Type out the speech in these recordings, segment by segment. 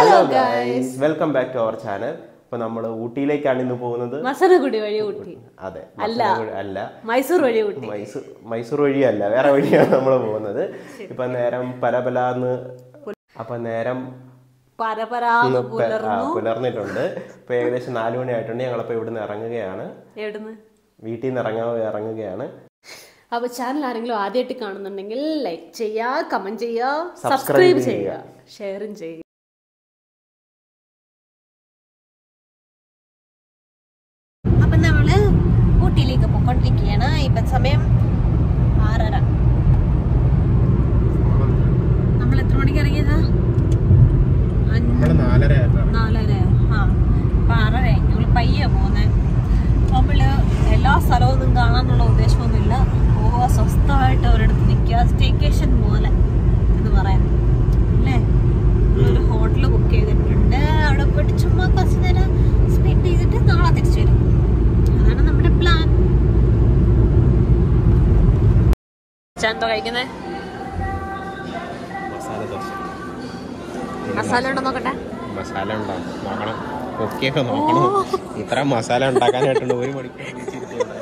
Hello guys welcome back to our channel ഇപ്പൊ നമ്മൾ ഊട്ടിയിലേക്കാണ് ഇന്ന് പോകുന്നത് മസനഗുഡി വഴി ഊട്ടി അതെ മസനഗുഡി അല്ല മൈസൂർ വഴി ഊട്ടി മൈസൂർ മൈസൂർ വഴിയല്ല വേറെ വഴിയാണ് നമ്മൾ പോകുന്നത് ഇപ്പൊ നേരം പരപലാന്ന് അപ്പൊ നേരം പരപരാന്ന് ഇന്ന് പെ- ആ, പുലർന്നിട്ടുണ്ട് ഇപ്പൊ ഏകദേശം നാലു മണി ആയിട്ടുണ്ട് ഞങ്ങളിപ്പോ ഇവിടുന്ന് ഇറങ്ങുകയാണ് എവിടുന്ന് വീട്ടിൽ നിന്ന് ഇറങ്ങാൻ ഇറങ്ങുകയാണ് അപ്പൊ ചാനൽ ആരെങ്കിലും ആദ്യമായിട്ട് കാണുന്നുണ്ടെങ്കിൽ ലൈക്ക് ചെയ്യുക കമന്റ് ചെയ്യുക Subscribe സബ്സ്ക്രൈബ് ചെയ്യുക. ചെയ്യുക ഷെയറും ചെയ്യുക അപ്പൊ നമ്മള് ഊട്ടിയിലേക്ക് പോയിക്കൊണ്ടിരിക്കുകയാണ് ഇപ്പൊ സമയം ആറര നമ്മൾ എത്ര മണിക്ക് ഇറങ്ങിയതാ അഞ്ച് നാലര നാലര ആ അപ്പൊ ആറര ഞങ്ങൾ പയ്യെ പോകുന്നത് നമ്മള് എല്ലാ സ്ഥലമൊന്നും കാണാനുള്ള ഉദ്ദേശമൊന്നുമില്ല പോവുക സ്വസ്ഥമായിട്ട് ഒരിടത്ത് നിൽക്കുക സ്റ്റേക്കേഷൻ പോലെ എന്ന് പറയാം അല്ലേ ഒരു ഹോട്ടൽ ബുക്ക് ചെയ്തിട്ടുണ്ട് അവിടെ പോയിട്ട് ചുമ്മാ കുറച്ച് നേരം സ്പെൻഡ് ചെയ്തിട്ട് നാളെ തിരിച്ചു വരും അതാണ് നമ്മുടെ പ്ലാൻ എന്തോ കഴിക്കുന്നത് മസാല ദോശ മസാല ഉണ്ടോ നോക്കട്ടെ മസാല ഉണ്ടാവും നോക്കണം കുക്കിയൊക്കെ നോക്കണം ഇത്ര മസാല ഉണ്ടാക്കാനായിട്ടുണ്ട് ഒരു മണിക്കൂർ വിളിച്ചിരിക്കുന്നത്.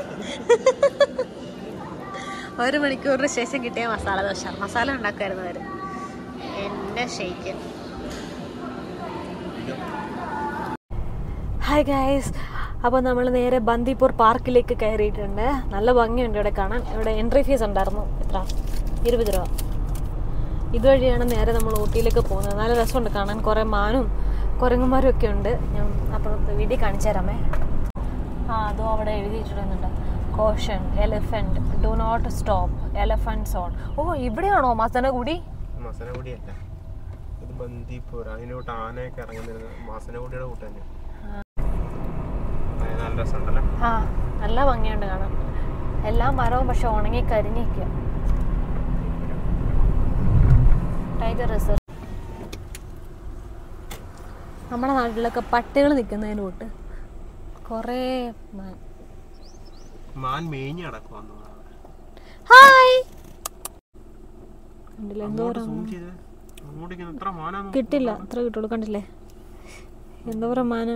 ഒരു മണിക്കൂറിന് ശേഷം കിട്ടിയ മസാല ദോശ മസാല ഉണ്ടാക്കുമായിരുന്നു അവര് എന്റെ ഷെയ്ക്ക് ഹായ് ഗൈസ് അപ്പോൾ നമ്മൾ നേരെ ബന്ദിപ്പൂർ പാർക്കിലേക്ക് കയറിയിട്ടുണ്ട് നല്ല ഭംഗിയുണ്ട് ഇവിടെ കാണാൻ ഇവിടെ എൻട്രി ഫീസ് ഉണ്ടായിരുന്നു എത്ര ഇരുപത് രൂപ ഇതുവഴിയാണ് നേരെ നമ്മൾ ഊട്ടിയിലേക്ക് പോകുന്നത് നല്ല രസമുണ്ട് കാണാൻ കുറേ മാനും കുരങ്ങന്മാരും ഒക്കെ ഉണ്ട് ഞാൻ അപ്പുറത്ത് വീഡിയോ കാണിച്ചു തരാമേ ആ അതും അവിടെ എഴുതിയിട്ടുണ്ട് caution elephant do not stop elephant zone ഓ ഇവിടെയാണോ മസനഗുടി മസനഗുഡിയല്ല ഇത് ബന്ദിപ്പൂർ അതിലോട്ട് ആനയൊക്കെ ഇറങ്ങുന്നിരുന്ന മസനഗുഡിയുടെ കൂട്ട് തന്നെ അത് നല്ല രസമുണ്ടല്ലേ ആ നല്ല ഭംഗിയുണ്ട് കാണാൻ എല്ലാ മരവും പക്ഷെ ഉണങ്ങി കരിഞ്ഞിരിക്കുക ടൈഗർ റിസർവ് നമ്മുടെ നാട്ടിലൊക്കെ പട്ടികൾ നിൽക്കുന്നതിന് കൂട്ട് കുറേ മാൻ മാൻ മേഞ്ഞ് കിടക്കുവാന്ന് ഹായ് കണ്ടില്ലേ എന്തോരം സൂം ചെയ്ത് അങ്ങോട്ടേക്ക് എത്ര മാനാന്ന് കിട്ടില്ല അത്ര കിട്ടുള്ളൂ കണ്ടില്ലേ എന്തോരം മാന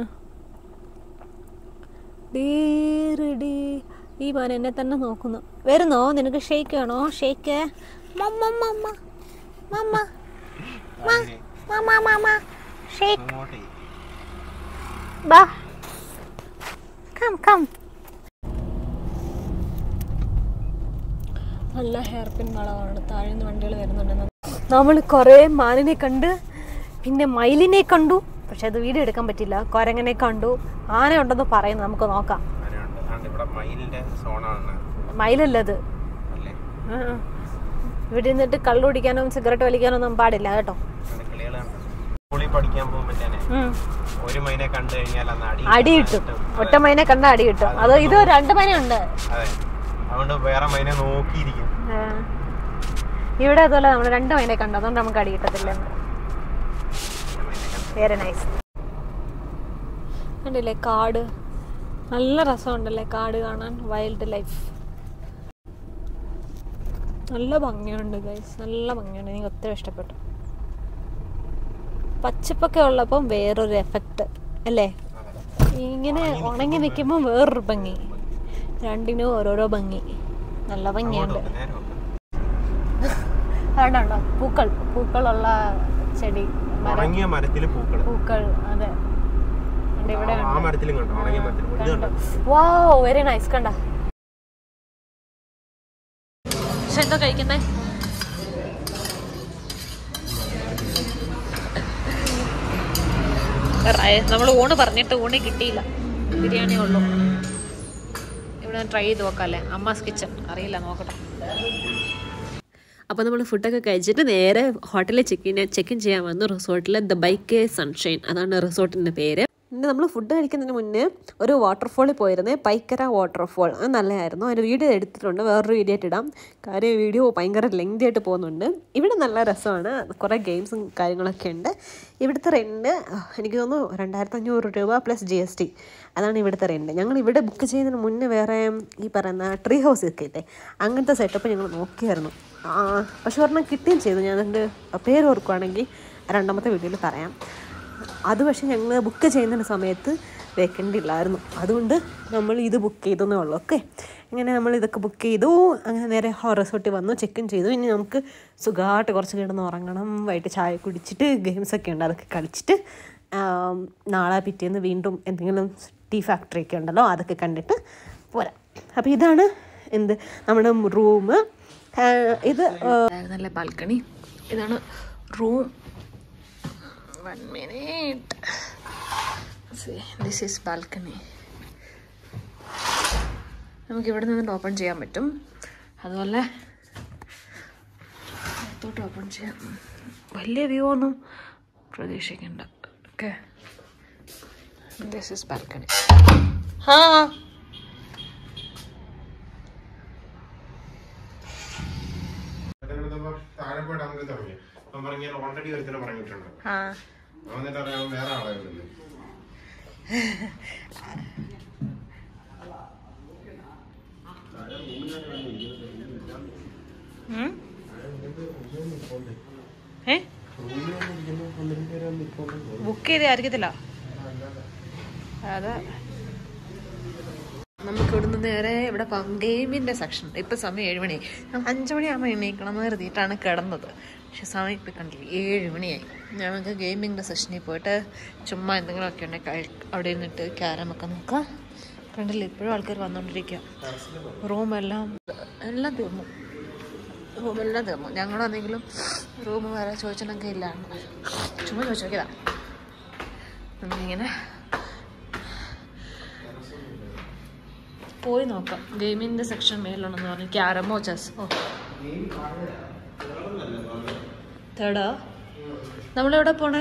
ഡീറിഡി ഈ മാന എന്നെ തന്നെ നോക്കുന്നു വരുന്നോ നിനക്ക് ഷെയ്ക്ക് വേണോ ഷെയ്ക്ക് മമ്മ മമ്മ മമ്മ മമ്മ മമ്മ ഷെയ്ക്ക് അങ്ങോട്ടേ ബാ കം കം നല്ല ഹെയർ പിൻ വളമാണ് താഴെ നിന്ന് വണ്ടികൾ വരുന്നുണ്ട് നമ്മൾ കുറേ മാനിനെ കണ്ട് പിന്നെ മയിലിനെ കണ്ടു പക്ഷെ അത് വീഡിയോ എടുക്കാൻ പറ്റില്ല കൊരങ്ങനെ കണ്ടു ആന ഉണ്ടെന്ന് പറയുന്നു നമുക്ക് നോക്കാം ആനയുണ്ട് ആണ്ട് ഇവിടെ മയിലിന്റെ സോണാണ് മയിലല്ല അത് അല്ലേ ആ, ആ. ഇവിടെ നിന്നിട്ട് കള്ളു കുടിക്കാനോ സിഗരറ്റ് വലിക്കാനോ ഒന്നും പാടില്ല കേട്ടോ അതിന്റെ കിളികളാണ് സ്കൂളിൽ പഠിക്കാൻ പോകുമ്പോഴത്തേനെ ഉം. ഒരു മൈനെ കണ്ടു കഴിഞ്ഞാൽ അന്ന് അടി അടി കിട്ടും ഒറ്റ മൈനെ കണ്ട അടി കിട്ടും അത് ഇത് രണ്ട് മൈന ഉണ്ട് അതെ അതുകൊണ്ട് വേറെ മൈനെ നോക്കിയിരിക്കും ആ. ഇവിടെ അതുപോലെ നമ്മൾ രണ്ട് മൈനെ കണ്ടു അതുകൊണ്ട് നമുക്ക് അടി കിട്ടത്തില്ല വെരി നൈസ് കണ്ടില്ലേ കാട് നല്ല രസമുണ്ടല്ലേ കാട് കാണാൻ വൈൽഡ് ലൈഫ് നല്ല ഭംഗിയുണ്ട് ഗൈസ് നല്ല ഭംഗിയുണ്ട് എനിക്ക് ഒത്തിരി ഇഷ്ടപ്പെട്ടു പച്ചപ്പൊക്കെ ഉള്ളപ്പം വേറൊരു എഫക്റ്റ് അല്ലേ ഇങ്ങനെ ഉണങ്ങി നിൽക്കുമ്പോൾ വേറൊരു ഭംഗി രണ്ടിനും ഓരോരോ ഭംഗി നല്ല ഭംഗിയുണ്ട് നേരെ നോക്ക്. അതുകൊണ്ടുണ്ടോ പൂക്കൾ പൂക്കളുള്ള ചെടി മരം ഉണങ്ങിയ മരത്തിൽ പൂക്കൾ പൂക്കൾ അതെ ഉണ്ട് ഇവിടെ ആ മരത്തിലും കണ്ടോ ഉണങ്ങിയ മരത്തിൽ ഇത് കണ്ടോ വാ വെരി നൈസ് കണ്ട പക്ഷെ എന്തോ കഴിക്കുന്നേ നമ്മൾ ഊണ് പറഞ്ഞിട്ട് ഊണ് കിട്ടിയില്ല ബിരിയാണി ഉള്ളൂ ഇവിടെ ട്രൈ ചെയ്ത് നോക്കാല്ലേ അമ്മാസ് കിച്ചൺ അറിയില്ല നോക്കട്ടെ അപ്പോൾ നമ്മൾ ഫുഡൊക്കെ കഴിച്ചിട്ട് നേരെ ഹോട്ടലിൽ ചെക്കിൻ ചെക്കിൻ ചെയ്യാൻ വന്നു റിസോർട്ടിൽ ദ ബൈക്ക് സൺഷൈൻ അതാണ് റിസോർട്ടിൻ്റെ പേര് പിന്നെ നമ്മൾ ഫുഡ് കഴിക്കുന്നതിന് മുന്നേ ഒരു വാട്ടർഫോളിൽ പോയിരുന്നേ പൈക്കര വാട്ടർഫോൾ അത് നല്ലതായിരുന്നു അതിൻ്റെ വീഡിയോ എടുത്തിട്ടുണ്ട് വേറൊരു വീഡിയോ ആയിട്ട് ഇടാം കാര്യം വീഡിയോ ഭയങ്കര ലെങ്തി ആയിട്ട് പോകുന്നുണ്ട് ഇവിടെ നല്ല രസമാണ് കുറേ ഗെയിംസും കാര്യങ്ങളൊക്കെ ഉണ്ട് ഇവിടുത്തെ റെൻറ്റ് എനിക്ക് തോന്നുന്നു രണ്ടായിരത്തി അഞ്ഞൂറ് രൂപ പ്ലസ് ജി എസ് ടി അതാണ് ഇവിടുത്തെ റെൻറ്റ് ഞങ്ങൾ ഇവിടെ ബുക്ക് ചെയ്യുന്നതിന് മുന്നേ വേറെ ഈ പറയുന്ന ട്രീ ഹൗസ് ഒക്കെ ഇല്ലേ അങ്ങനത്തെ സെറ്റപ്പ് ഞങ്ങൾ നോക്കിയായിരുന്നു ആ, പക്ഷെ ഒരെണ്ണം കിട്ടുകയും ചെയ്തു ഞാൻ അതിൻ്റെ പേര് ഓർക്കുവാണെങ്കിൽ രണ്ടാമത്തെ വീഡിയോയിൽ പറയാം അത് പക്ഷേ ഞങ്ങൾ ബുക്ക് ചെയ്യുന്ന സമയത്ത് വേക്കൻ്റ് ഇല്ലായിരുന്നു അതുകൊണ്ട് നമ്മൾ ഇത് ബുക്ക് ചെയ്തെന്നേ ഉള്ളൂ ഓക്കെ അങ്ങനെ നമ്മൾ ഇതൊക്കെ ബുക്ക് ചെയ്തു അങ്ങനെ നേരെ റിസോർട്ടിൽ വന്നു ചെക്ക് ഇൻ ചെയ്തു ഇനി നമുക്ക് സുഖമായിട്ട് കുറച്ച് കിടന്ന് ഉറങ്ങണം വൈകിട്ട് ചായ കുടിച്ചിട്ട് ഗെയിംസൊക്കെ ഉണ്ട് അതൊക്കെ കളിച്ചിട്ട് ആം, നാളെ പിറ്റേന്ന് വീണ്ടും എന്തെങ്കിലും ടീ ഫാക്ടറി ഒക്കെ ഉണ്ടല്ലോ അതൊക്കെ കണ്ടിട്ട് പോരാം അപ്പോൾ ഇതാണ് എന്ത് നമ്മുടെ റൂം ഇത് നല്ല ബാൽക്കണി ഇതാണ് room one minute this is balcony നമുക്ക് ഇവിടെ നിന്നിട്ട് ഓപ്പൺ ചെയ്യാൻ പറ്റും അതുപോലെ അകത്തോട്ട് ഓപ്പൺ ചെയ്യാം വലിയ വ്യൂ ഒന്നും പ്രതീക്ഷിക്കണ്ട ഓക്കെ ദിസ് ഈസ് ബാൽക്കണി ഹാ താഴെ പോയിട്ട് നമുക്ക് തുടങ്ങി അവൻ പറഞ്ഞ ഓൾറെഡി ഒരുത്തനെ പറഞ്ഞിട്ടുണ്ട് ആ അവൻ എന്നിട്ട് അറിയാം വേറെ ആളെ വിടുന്നു ഏ ബുക്ക് ചെയ്ത് ആയിരിക്കത്തില്ല അതെ നമുക്ക് ഇവിടുന്ന് നേരെ ഇവിടെ ഗെയിമിന്റെ സെക്ഷൻ ഇപ്പൊ സമയം ഏഴ് മണിയായി ഞങ്ങൾ അഞ്ചു മണിയാകുമ്പോൾ എണീക്കണം എന്ന് കരുതിയിട്ടാണ് കിടന്നത് പക്ഷെ സമയം ഇപ്പം കണ്ടില്ല ഏഴ് മണിയായി ഞങ്ങൾക്ക് ഗെയിമിങ്ങിന്റെ സെഷനിൽ പോയിട്ട് ചുമ്മാ എന്തെങ്കിലുമൊക്കെ ഉണ്ടെങ്കിൽ കഴി- അവിടെ ഇരുന്നിട്ട് ക്യാരമൊക്കെ നോക്കാം കണ്ടില്ല ഇപ്പോഴും ആൾക്കാർ വന്നുകൊണ്ടിരിക്കുക റൂമെല്ലാം എല്ലാം തീർന്നു റൂമെല്ലാം തീർന്നു ഞങ്ങളെന്തെങ്കിലും റൂം വേറെ ചോദിച്ചിട്ടുണ്ടെങ്കിൽ ഇല്ലാണ്ട് ചുമ്മാ ചോദിച്ചു നോക്കിയതാ നമ്മളിങ്ങനെ പോയി നോക്കാം ഗെയിമിൻ്റെ സെക്ഷൻ മേലുണ്ടെന്ന് പറഞ്ഞു ക്യാരമോ ചെസ് ഓ തേർഡാ നമ്മളെവിടെ പോണേ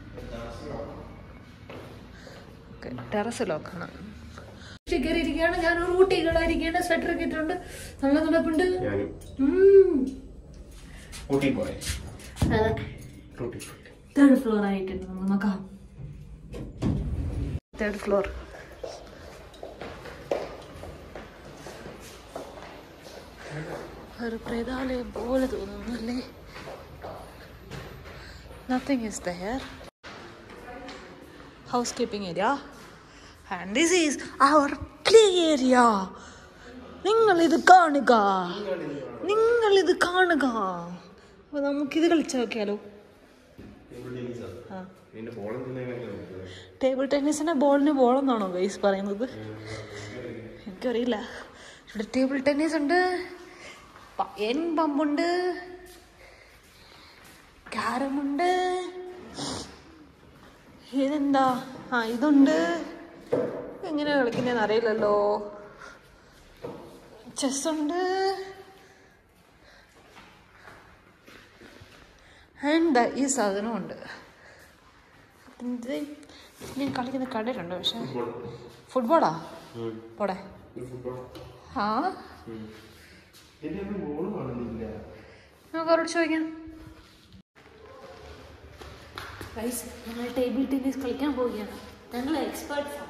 ഓക്കെ ടെറസ് ലോക്കാണ് കയറിയിരിക്കുകയാണ് ഞാൻ ഒരു ഊട്ടികളായിരിക്കുകയാണ് സ്വെറ്റർ ഒക്കെ ഇട്ടിട്ടുണ്ട് നല്ല നടപ്പുണ്ട് ഞാനും ഉം. ഊട്ടി പോയെ അതെ ഊട്ടി തേർഡ് ഫ്ലോർ ആയിട്ടുണ്ട് നമുക്ക് നോക്കാം തേർഡ് ഫ്ലോർ ഒരു പ്രേതാലയം പോലെ തോന്നുന്നു അല്ലേ nothing is there housekeeping area and this is our play area നിങ്ങൾ ഇത് കാണുക നിങ്ങൾ ഇത് കാണുക അപ്പൊ നമുക്കിത് കളിച്ചു നോക്കിയാലോ ആ നിന്റെ ബോളം തിന്നെങ്ങനെ ടേബിൾ ടെന്നീസിന്റെ ബോളിന് ബോളെന്നാണോ ഗൈസ് പറയുന്നത് എനിക്കറിയില്ല ഇവിടെ ടേബിൾ ടെന്നീസ് ഉണ്ട് പ- എൻ പമ്പുണ്ട് ക്യാരമുണ്ട് ഇതെന്താ ആ ഇതുണ്ട് എങ്ങനെ കളിക്കുന്നതെന്ന് അറിയില്ലല്ലോ ചെസ്സുണ്ട് ആൻഡ് ഈ സാധനമുണ്ട് ഇത് ഞാൻ കളിക്കുന്ന കണ്ടിട്ടുണ്ട് പക്ഷെ ഫുട്ബോളാ പോടെ ആ നമുക്ക് അവരോട് ചോദിക്കാം ഞങ്ങൾ ടേബിൾ ടെന്നീസ് കളിക്കാൻ പോവുകയാണ് ഞങ്ങൾ എക്സ്പേർട്സ്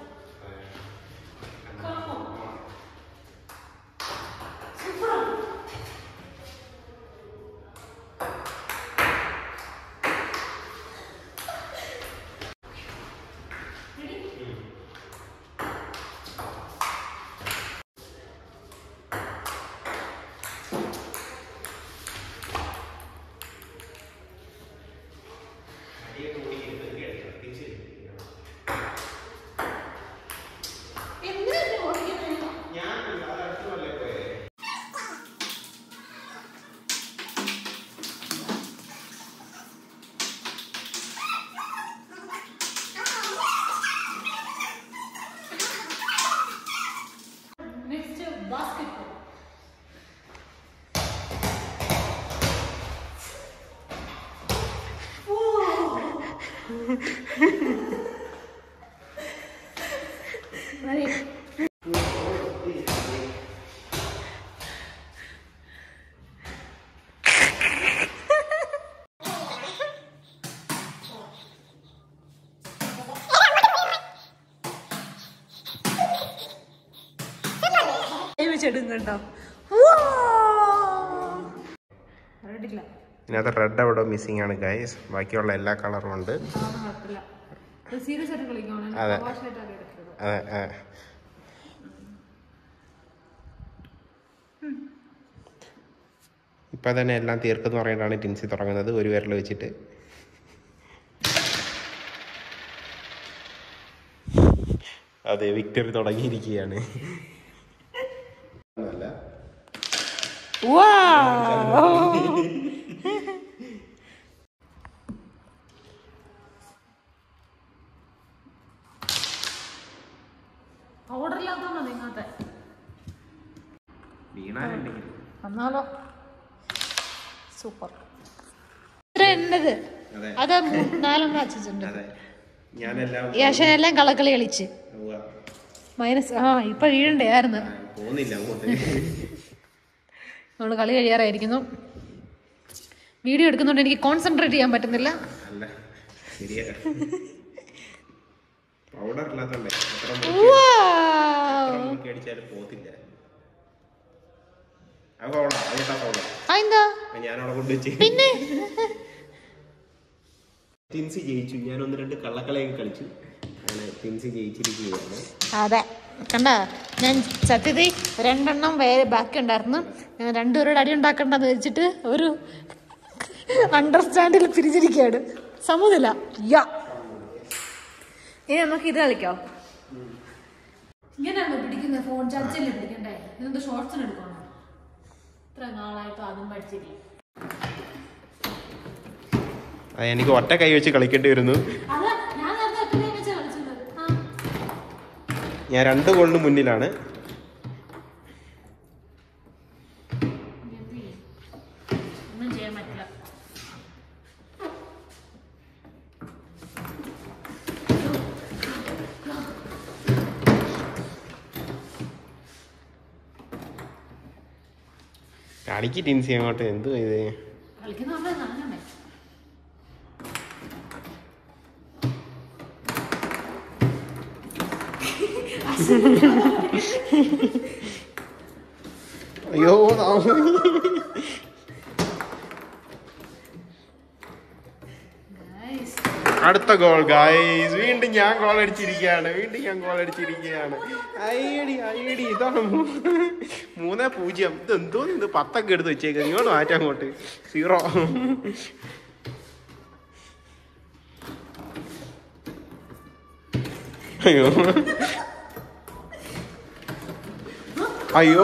വെച്ചെടുക്കട്ടോ ഇതിനകത്ത് റെഡ് അവിടെ മിസ്സിംഗ് ആണ് ഗൈസ് ബാക്കിയുള്ള എല്ലാ കളറും ഉണ്ട് സീരിയസ് ആയിട്ട് കളിക്കുവാണ് അതെ. തമാശയായിട്ടാണ് എടുക്കുന്നത് അതെ ആ. ഇപ്പൊ തന്നെ എല്ലാം തീർക്കെന്ന് പറഞ്ഞിട്ടാണ് ടിൻസി തുടങ്ങുന്നത് ഒരു വിരൽ വെച്ചിട്ട് അതെ വിക്ടറി തുടങ്ങിയിരിക്കുകയാണ് അല്ല ഓർഡറില്ലാത്തോണ്ടോ നിങ്ങത്തെ വീണാലുണ്ടെങ്കിൽ എന്നാലോ സൂപ്പർ ഇത്ര എണ്ണത് അതെ അത് മൂ- നാലെണ്ണം വെച്ചിട്ടുണ്ട് അതെ ഞാനെല്ലാം ഈ അശ്വനെല്ലാം കള്ളക്കളി കളിച്ച് ഉവ്വ. മൈനസ് ആ ഇപ്പൊ വീഴണ്ടായിരുന്നു ആ, പോകുന്നില്ല അങ്ങോട്ട് നമ്മൾ കളി കഴിയാറായിരിക്കുന്നു വീഡിയോ എടുക്കുന്നുണ്ട് എനിക്ക് കോൺസെൻട്രേറ്റ് ചെയ്യാൻ പറ്റുന്നില്ല അല്ല ശരിയാ പൗഡർ ഇല്ലാത്തോണ്ടേ എത്ര Wow. മുറുക്കി അടിച്ചാലും പോത്തില്ല അത് പൗഡർ അതിട്ടാ പൗഡർ അതെന്താ ഞാനവിടെ കൊണ്ടുവച്ച് പിന്നെ ടിൻസി ജയിച്ചു ഞാൻ ഒന്ന് രണ്ട് കള്ളക്കളിയൊക്കെ കളിച്ചു അങ്ങനെ ടിൻസി ജയിച്ചിരിക്കുകയാണ് അതെ കണ്ട ഞാൻ സത്യത്തിൽ രണ്ടെണ്ണം വേറെ ബാക്കി ഉണ്ടായിരുന്നു ഞാൻ രണ്ടുപേരോട് അടി ഉണ്ടാക്കണ്ടെന്ന് വെച്ചിട്ട് ഒരു അണ്ടർസ്റ്റാൻഡിൽ പിരിച്ചിരിക്കുകയാണ് സമ്മതില്ല യാ ഇനി നമുക്ക് ഇത് കളിക്കാം ഇങ്ങനെയാണോ പിടിക്കുന്നത് ഫോൺ ചർച്ചല്ലേ പിടിക്കണ്ടേ ഇതെന്ത് ഷോർട്സിന് എടുക്കണം ഇത്ര നാളായിട്ട് അതും പഠിച്ചില്ല അത് എനിക്ക് ഒറ്റ കൈ വെച്ച് കളിക്കേണ്ടി വരുന്നു അതാ ഞാൻ നേരത്തെ ഒറ്റ കൈ വെച്ചാ കളിച്ചത് ആ ഞാൻ രണ്ട് ഗോളിന് മുന്നിലാണ് ഒന്നും ചെയ്യാൻ പറ്റില്ല കളിക്ക് ടിൻസി അങ്ങോട്ട് എന്തു ഇത് കളിക്കുന്ന പറഞ്ഞാൽ നനഞ്ഞേ അയ്യോ അടുത്ത ഗോൾ ഗായ്സ് വീണ്ടും ഞാൻ ഗോൾ അടിച്ചിരിക്കുകയാണ് വീണ്ടും ഞാൻ ഗോൾ അടിച്ചിരിക്കുകയാണ് അയ്യടി അയ്യടി ഇതാണ് മൂ- മൂന്നേ പൂജ്യം ഇത് എന്തോ ഇത് പത്തൊക്കെ എടുത്ത് വെച്ചേക്ക് ഇങ്ങോട്ട് മാറ്റാം അങ്ങോട്ട് സീറോ അയ്യോ അയ്യോ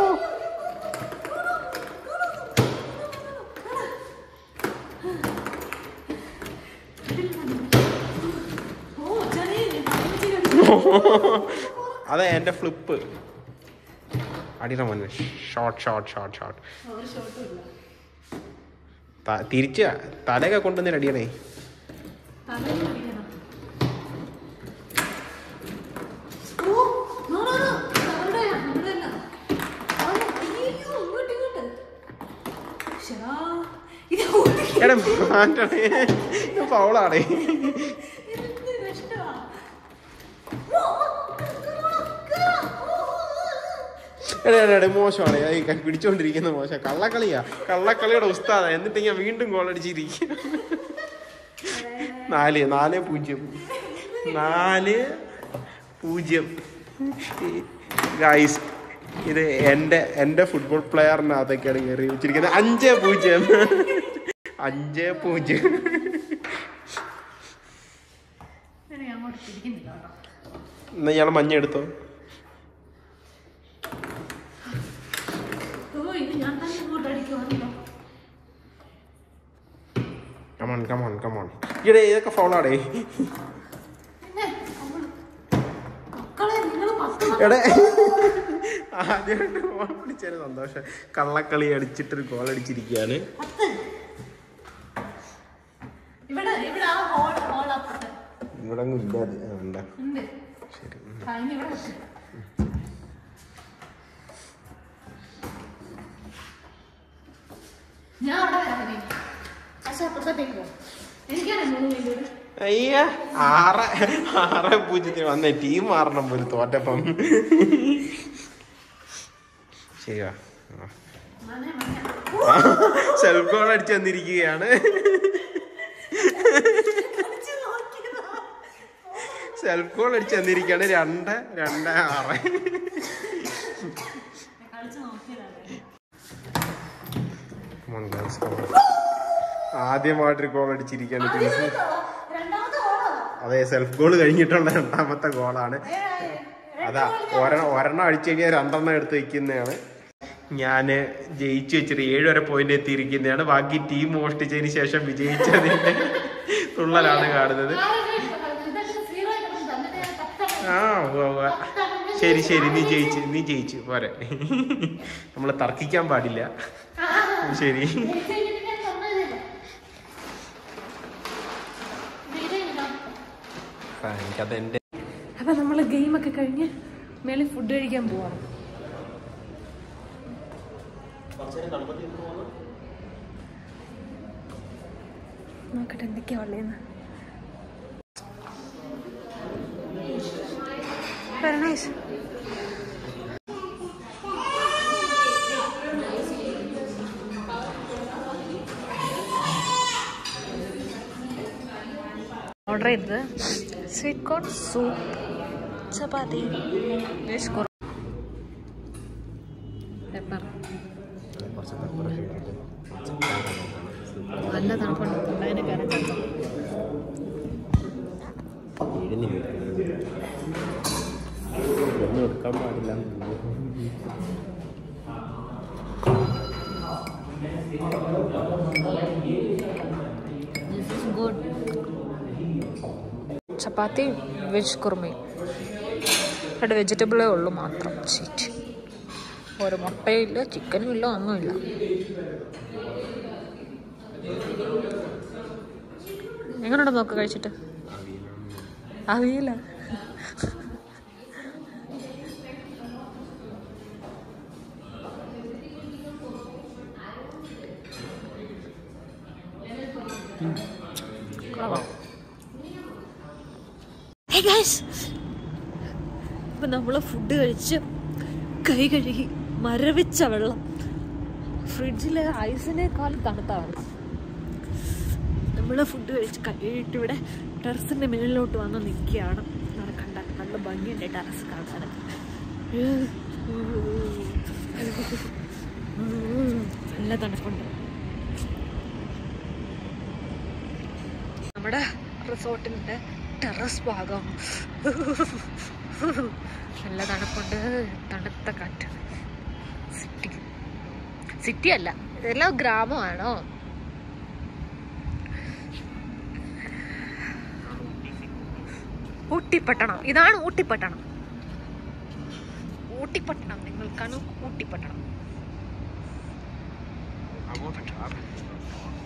ഓ ചെറിയ അതെ എൻ്റെ ഫ്ലിപ്പ് അടിയുടെ മോനെ ഷോർട്ട് ഷോർട്ട് ഷോർട്ട് ഷോർട്ട് ഒരു ഷോട്ടും ഇല്ല തിരിച്ച് തലയൊക്കെ കൊണ്ടുവന്നിട്ട് അടിയണേ തലയിൽ പിടിക്കണം ഓ നോ നോ നോ അവിടെയാ അവിടെയല്ല അവിടെ അയ്യോ ഇങ്ങോട്ട് ഇങ്ങോട്ട് ശരാ ഇത് ഓടി എടാ മാറ്റണേ ഇത് ഫൗളാണേ എന്ത് കഷ്ടമാ ഓ, കേറാ. ഓ, ഓ, ഓ. എടാ എടാ എടാ മോശമാണ് ഈ ക- പിടിച്ചോണ്ടിരിക്കുന്ന മോശം കള്ളക്കളിയാ കള്ളക്കളിയുടെ ഉസ്താദ എന്നിട്ട് ഞാൻ വീണ്ടും ഗോൾ അടിച്ചിരിക്കും നാല് നാല് പൂജ്യം നാല് പൂജ്യം ഗൈസ് ഇത് എൻ്റെ എൻ്റെ ഫുട്ബോൾ പ്ലെയറിനകത്തൊക്കെയാണ് കയറി വെച്ചിരിക്കുന്നത് അഞ്ച് പൂജ്യം അഞ്ച് പൂജ്യം ഞാൻ അങ്ങോട്ട് പിടിക്കുന്നില്ല കേട്ടോ എന്നാ ഇയാൾ മഞ്ഞ എടുത്തോ ഓ ഇത് ഞാൻ തന്നെ ഇങ്ങോട്ട് അടിക്കുവാണല്ലോ കമോൺ കമോൺ കമോൺ ഈടെ ഇതൊക്കെ ഫൗളാടേ പിന്നെ അവള് മക്കളെ നിങ്ങൾ പത്ത് എടേ ആദ്യമായിട്ട് ഗോൾ അടിച്ചൊരു സന്തോഷം കള്ളക്കളി അടിച്ചിട്ടൊരു ഗോൾ അടിച്ചിരിക്കുകയാണ് പത്ത് ഇവിടെ ഇവിടെ ആ ഹോൾ ഹോൾ അപ്പുറത്ത് ഇവിടെ ഒന്നും ഇല്ല അത് ആ, ഉണ്ടാ ഉണ്ട് ശരി കഴിഞ്ഞ് ഇവിടെ വെച്ച്. ഞാൻ അവിടെ വരാം ഇനി. പക്ഷെ അപ്പുറത്തേക്ക് പോകും എനിക്കാണ് മൂന്ന് മിനിറ്റ് അയ്യ ആറ് ആറ് പൂജ്യത്തിന് വന്നേ ടീം മാറണം ഒരു തോറ്റപ്പം ശരിയാ മനെ മനെ സെൽഫ് ഗോൾ അടിച്ചു വന്നിരിക്കുകയാണ് സെൽഫ് ഗോൾ അടിച്ച് തന്നിരിക്കുകയാണ് രണ്ട് രണ്ട് ആറ് Come on, guys, come on. ആദ്യമായിട്ടൊരു ഗോൾ അടിച്ചിരിക്കുകയാണ് ടീംസ് അതെ സെൽഫ് ഗോൾ കഴിഞ്ഞിട്ടുള്ള രണ്ടാമത്തെ ഗോളാണ് അതാ ഒരെണ്ണം ഒരെണ്ണം അടിച്ചു കഴിഞ്ഞാൽ രണ്ടെണ്ണം എടുത്ത് വെക്കുന്നതാണ് ഞാൻ ജയിച്ചു വെച്ചിട്ട് ഏഴ് വരെ പോയിന്റ് എത്തിയിരിക്കുന്നതാണ് ബാക്കി ടീം മോഷ്ടിച്ചതിന് ശേഷം വിജയിച്ചതിന്റെ തുള്ളലാണ് കാണുന്നത് ആ ഉവ്വ് ഉവ്വ്. ശരി ശരി നീ ജയിച്ചു നീ ജയിച്ചു പോരെ നമ്മൾ തർക്കിക്കാൻ പാടില്ല ശരി ആ, എനിക്കത് എന്റെ അപ്പൊ നമ്മള് ഗെയിമൊക്കെ കഴിഞ്ഞ് മേളിൽ ഫുഡ് കഴിക്കാൻ പോവാണ് നോക്കട്ടെ എന്തൊക്കെയാ ഉള്ളതെന്ന് Very nice. ഓർഡർ ചെയ്തത് sweet corn soup chapati veg കുറ പെപ്പർ നല്ല തണുപ്പുണ്ട് തൊണ്ടതിന് കരച്ചോ ഒന്നും എടുക്കാൻ പാടില്ല ഗുഡ് ചപ്പാത്തി വെജ് കുറുമി രണ്ട് വെജിറ്റബിളേ ഉള്ളൂ മാത്രം ചീറ്റ് ഒരു മുട്ടയും ഇല്ല ചിക്കനും ഇല്ല ഒന്നുമില്ല എങ്ങനെയുണ്ട് നോക്ക് കഴിച്ചിട്ട് അറിയില്ല ഇപ്പം നമ്മൾ ഫുഡ് കഴിച്ച് കൈ കഴുകി മരവിച്ച വെള്ളം ഫ്രിഡ്ജിൽ ഐസിനേക്കാൾ തണുത്ത വെള്ളം നമ്മൾ ഫുഡ് കഴിച്ച് കഴിഞ്ഞിട്ട് ഇവിടെ ടെറസിൻ്റെ മുകളിലോട്ട് വന്ന് നിൽക്കുകയാണ് നടക്കണ്ട നല്ല ഭംഗിയുണ്ട് ടെറസ് കാണാൻ നല്ല തണുപ്പുണ്ട് നമ്മുടെ റിസോർട്ടിൻ്റെ ടെറസ് ഭാഗം നല്ല തണുപ്പുണ്ട് തണുത്ത കാറ്റ് സിറ്റി സിറ്റി അല്ല ഇതെല്ലാം ഗ്രാമമാണോ ഊട്ടിപ്പട്ടണം ഇതാണ് ഊട്ടിപ്പട്ടണം ഊട്ടിപ്പട്ടണം നിങ്ങൾക്കാണ് ഊട്ടിപ്പട്ടണം